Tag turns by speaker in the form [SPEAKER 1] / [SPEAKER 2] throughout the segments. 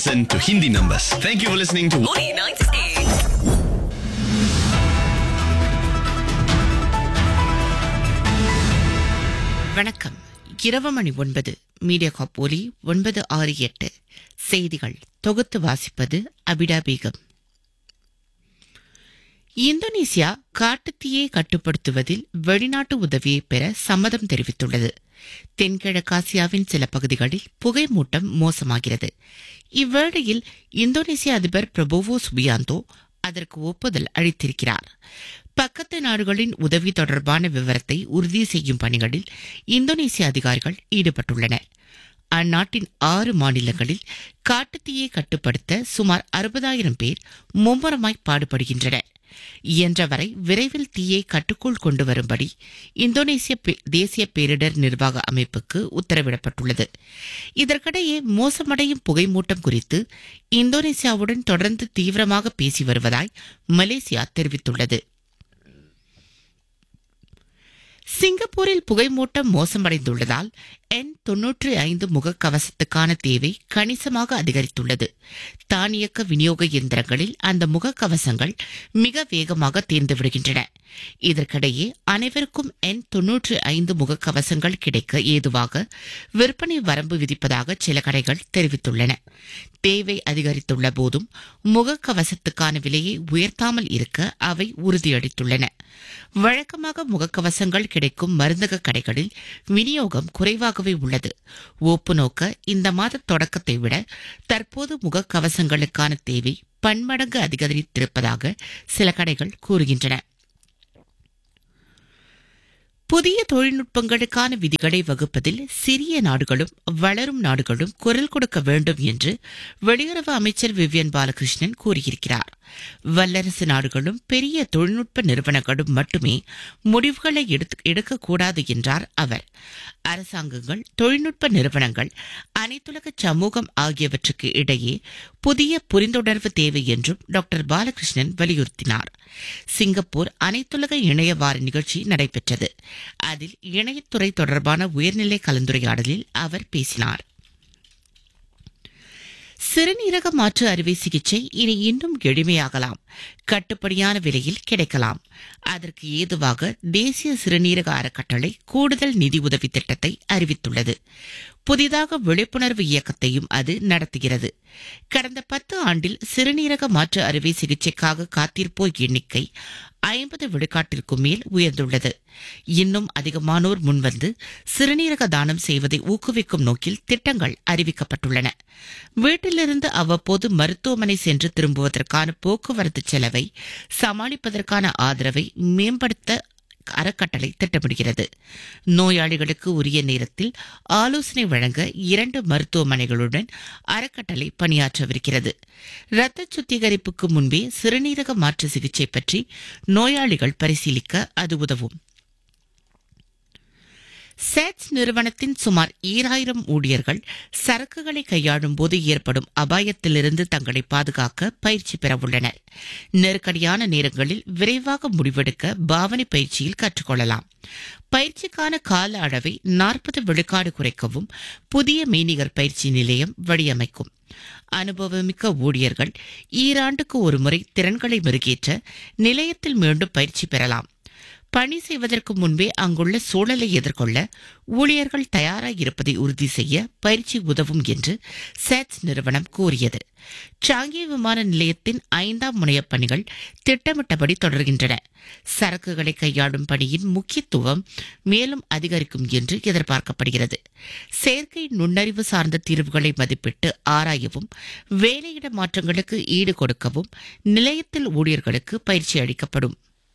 [SPEAKER 1] Listen to Hindi numbers. Thank you for listening to
[SPEAKER 2] Morning 98.
[SPEAKER 3] வணக்கம் இரவு மணி ஒன்பது media காப் ஒலி ஒன்பது ஆறு எட்டு செய்திகள் தொகுத்து வாசிப்பது அபிடா பேகம் இந்தோனேசியா காட்டுத்தீயை கட்டுப்படுத்துவதில் வெளிநாட்டு உதவியை பெற சம்மதம் தெரிவித்துள்ளது தென்கிழக்காசியாவின் சில பகுதிகளில் புகை மூட்டம் மோசமாகிறது இவ்வேளையில் இந்தோனேசிய அதிபர் பிரபோவோ சுபியாந்தோ அதற்கு ஒப்புதல் அளித்திருக்கிறார் பக்கத்து நாடுகளின் உதவி தொடர்பான விவரத்தை உறுதி செய்யும் பணிகளில் இந்தோனேசிய அதிகாரிகள் ஈடுபட்டுள்ளனர் அந்நாட்டின் ஆறு மாநிலங்களில் காட்டுத்தீயை கட்டுப்படுத்த சுமார் அறுபதாயிரம் பேர் மும்முரமாய் பாடுபடுகின்றனர் இயன்றவரை விரைவில் தீயை கட்டுக்குள் கொண்டு வரும்படி இந்தோனேசிய பே- தேசிய பேரிடர் நிர்வாக அமைப்புக்கு உத்தரவிடப்பட்டுள்ளது இதற்கிடையே மோசமடையும் புகைமூட்டம் குறித்து இந்தோனேசியாவுடன் தொடர்ந்து தீவிரமாக பேசி வருவதாய் மலேசியா தெரிவித்துள்ளது சிங்கப்பூரில் புகைமூட்டம் மோசமடைந்துள்ளதால் என் தொன்னூற்றி ஐந்து முகக்கவசத்துக்கான தேவை கணிசமாக அதிகரித்துள்ளது தானியக்க விநியோக இயந்திரங்களில் அந்த முகக்கவசங்கள் மிக வேகமாக தீர்ந்து விடுகின்றன இதற்கிடையே அனைவருக்கும் என் தொன்னூற்றி ஐந்து முகக்கவசங்கள் கிடைக்க ஏதுவாக விற்பனை வரம்பு விதிப்பதாக சில கடைகள் தெரிவித்துள்ளன தேவை அதிகரித்துள்ள போதும் முகக்கவசத்துக்கான விலையை உயர்த்தாமல் இருக்க அவை உறுதியளித்துள்ளன வழக்கமாக முகக்கவசங்கள் கிடைக்கும் மருந்தக கடைகளில் விநியோகம் குறைவாகவே உள்ளது ஒப்பு நோக்க இந்த மாத தொடக்கத்தை விட தற்போது முகக்கவசங்களுக்கான தேவை பன்மடங்கு அதிகரித்திருப்பதாக சில கடைகள் கூறுகின்றன புதிய தொழில்நுட்பங்களுக்கான விதிகளை வகுப்பதில் சிறிய நாடுகளும் வளரும் நாடுகளும் குரல் கொடுக்க வேண்டும் என்று வெளியுறவு அமைச்சர் விவியன் பாலகிருஷ்ணன் கூறியிருக்கிறார் வல்லரசு நாடுகளும் பெரிய தொழில்நுட்ப நிறுவனங்களும் மட்டுமே முடிவுகளை எடுத்து- எடுக்கக்கூடாது என்றார் அவர் அரசாங்கங்கள் தொழில்நுட்ப நிறுவனங்கள் அனைத்துலக சமூகம் ஆகியவற்றுக்கு இடையே புதிய புரிந்துணர்வு தேவை என்றும் டாக்டர் பாலகிருஷ்ணன் வலியுறுத்தினார் சிங்கப்பூர் அனைத்துலக இணைய வார நிகழ்ச்சி நடைபெற்றது அதில் இணையத்துறை தொடர்பான உயர்நிலை கலந்துரையாடலில் அவர் பேசினார் சிறுநீரக மாற்று அறுவை சிகிச்சை இனி இன்னும் எளிமையாகலாம் கட்டுப்படியான விலையில் கிடைக்கலாம் அதற்கு ஏதுவாக தேசிய சிறுநீரக அறக்கட்டளை கூடுதல் நிதி உதவி திட்டத்தை அறிவித்துள்ளது புதிதாக விழிப்புணர்வு இயக்கத்தையும் அது நடத்துகிறது கடந்த பத்து ஆண்டில் சிறுநீரக மாற்று அறுவை சிகிச்சைக்காக காத்திருப்போர் எண்ணிக்கை ஐம்பது விழுக்காட்டிற்கும் மேல் உயர்ந்துள்ளது இன்னும் அதிகமானோர் முன்வந்து சிறுநீரக தானம் செய்வதை ஊக்குவிக்கும் நோக்கில் திட்டங்கள் அறிவிக்கப்பட்டுள்ளன வீட்டிலிருந்து அவ்வப்போது மருத்துவமனை சென்று திரும்புவதற்கான போக்குவரத்து செலவை சமாளிப்பதற்கான ஆதரவை மேம்படுத்த அறக்கட்டளை திட்டமிடுகிறது நோயாளிகளுக்கு உரிய நேரத்தில் ஆலோசனை வழங்க இரண்டு மருத்துவமனைகளுடன் அறக்கட்டளை பணியாற்றவிருக்கிறது இரத்த சுத்திகரிப்புக்கு முன்பே சிறுநீரக மாற்று சிகிச்சை பற்றி நோயாளிகள் பரிசீலிக்க அது உதவும் சேட்ஸ் நிறுவனத்தின் சுமார் ஈராயிரம் ஊழியர்கள் சரக்குகளை கையாளும் போது ஏற்படும் அபாயத்திலிருந்து தங்களை பாதுகாக்க பயிற்சி பெறவுள்ளனர் நெருக்கடியான நேரங்களில் விரைவாக முடிவெடுக்க பாவனை பயிற்சியில் கற்றுக்கொள்ளலாம் பயிற்சிக்கான கால அளவை நாற்பது விழுக்காடு குறைக்கவும் புதிய மெய்நிகர் பயிற்சி நிலையம் வழியமைக்கும் அனுபவமிக்க ஊழியர்கள் ஈராண்டுக்கு ஒருமுறை திறன்களை மெருகேற்ற நிலையத்தில் மீண்டும் பயிற்சி பெறலாம் பணி செய்வதற்கு முன்பே அங்குள்ள சூழலை எதிர்கொள்ள ஊழியர்கள் தயாராக இருப்பதை உறுதி செய்ய பயிற்சி உதவும் என்று சேட்ஸ் நிறுவனம் கூறியது சாங்கி விமான நிலையத்தின் ஐந்தாம் முனையப் பணிகள் திட்டமிட்டபடி தொடர்கின்றன சரக்குகளை கையாளும் பணியின் முக்கியத்துவம் மேலும் அதிகரிக்கும் என்று எதிர்பார்க்கப்படுகிறது செயற்கை நுண்ணறிவு சார்ந்த தீர்வுகளை மதிப்பிட்டு ஆராயவும் வேலையிட மாற்றங்களுக்கு ஈடு கொடுக்கவும் நிலையத்தில் ஊழியர்களுக்கு பயிற்சி அளிக்கப்படும்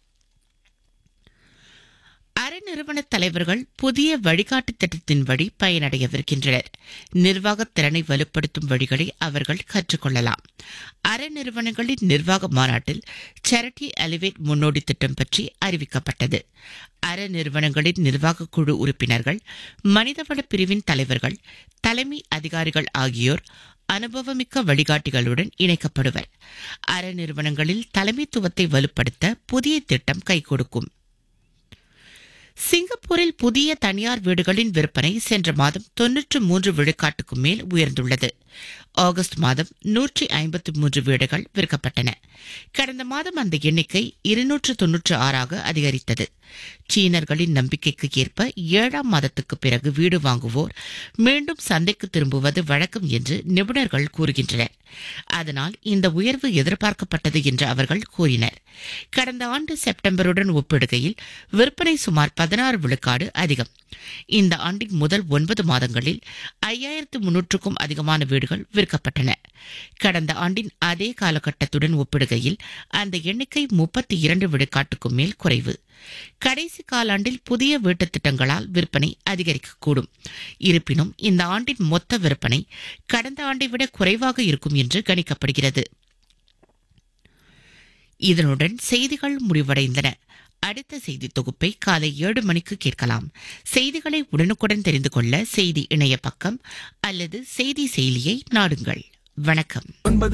[SPEAKER 3] அறநிறுவன தலைவர்கள் புதிய வழிகாட்டு திட்டத்தின் வழி பயனடையவிருக்கின்றனர் நிர்வாகத் திறனை வலுப்படுத்தும் வழிகளை அவர்கள் கற்றுக்கொள்ளலாம் அறநிறுவனங்களின் நிர்வாக மாநாட்டில் சேரிட்டி அலிவேட் முன்னோடி திட்டம் பற்றி அறிவிக்கப்பட்டது அறநிறுவனங்களின் நிர்வாக குழு உறுப்பினர்கள் மனிதவள பிரிவின் தலைவர்கள் தலைமை அதிகாரிகள் ஆகியோர் அனுபவமிக்க வழிகாட்டிகளுடன் இணைக்கப்படுவர் அறநிறுவனங்களில் தலைமைத்துவத்தை வலுப்படுத்த புதிய திட்டம் கை கொடுக்கும் சிங்கப்பூரில் புதிய தனியார் வீடுகளின் விற்பனை சென்ற மாதம் தொன்னூற்று மூன்று விழுக்காட்டுக்கும் மேல் உயர்ந்துள்ளது ஆகஸ்ட் மாதம் நூற்றி ஐம்பத்தி மூன்று வீடுகள் விற்கப்பட்டன கடந்த மாதம் அந்த எண்ணிக்கை இருநூற்று தொன்னூற்று ஆறாக அதிகரித்தது சீனர்களின் நம்பிக்கைக்கு ஏற்ப ஏழாம் மாதத்துக்கு பிறகு வீடு வாங்குவோர் மீண்டும் சந்தைக்கு திரும்புவது வழக்கம் என்று நிபுணர்கள் கூறுகின்றனர் அதனால் இந்த உயர்வு எதிர்பார்க்கப்பட்டது என்று அவர்கள் கூறினர் கடந்த ஆண்டு செப்டம்பருடன் ஒப்பிடுகையில் விற்பனை சுமார் பதினாறு விழுக்காடு அதிகம் இந்த ஆண்டின் முதல் ஒன்பது மாதங்களில் ஐயாயிரத்து முன்னூற்றுக்கும் அதிகமான வீடுகள் விற்கப்பட்டன கடந்த ஆண்டின் அதே காலகட்டத்துடன் ஒப்பிடுகையில் அந்த எண்ணிக்கை முப்பத்தி இரண்டு விழுக்காட்டுக்கும் மேல் குறைவு கடைசி காலாண்டில் புதிய வீட்டுத் திட்டங்களால் விற்பனை அதிகரிக்கக்கூடும் இருப்பினும் இந்த ஆண்டின் மொத்த விற்பனை கடந்த ஆண்டை விட குறைவாக இருக்கும் என்று கணிக்கப்படுகிறது இதனுடன் செய்திகள் முடிவடைந்தன அடுத்த செய்தி தொகுப்பை காலை ஏழு மணிக்கு கேட்கலாம் செய்திகளை உடனுக்குடன் தெரிந்து கொள்ள செய்தி இணைய பக்கம் அல்லது செய்தி செயலியை நாடுங்கள் வணக்கம்
[SPEAKER 4] ஒன்பது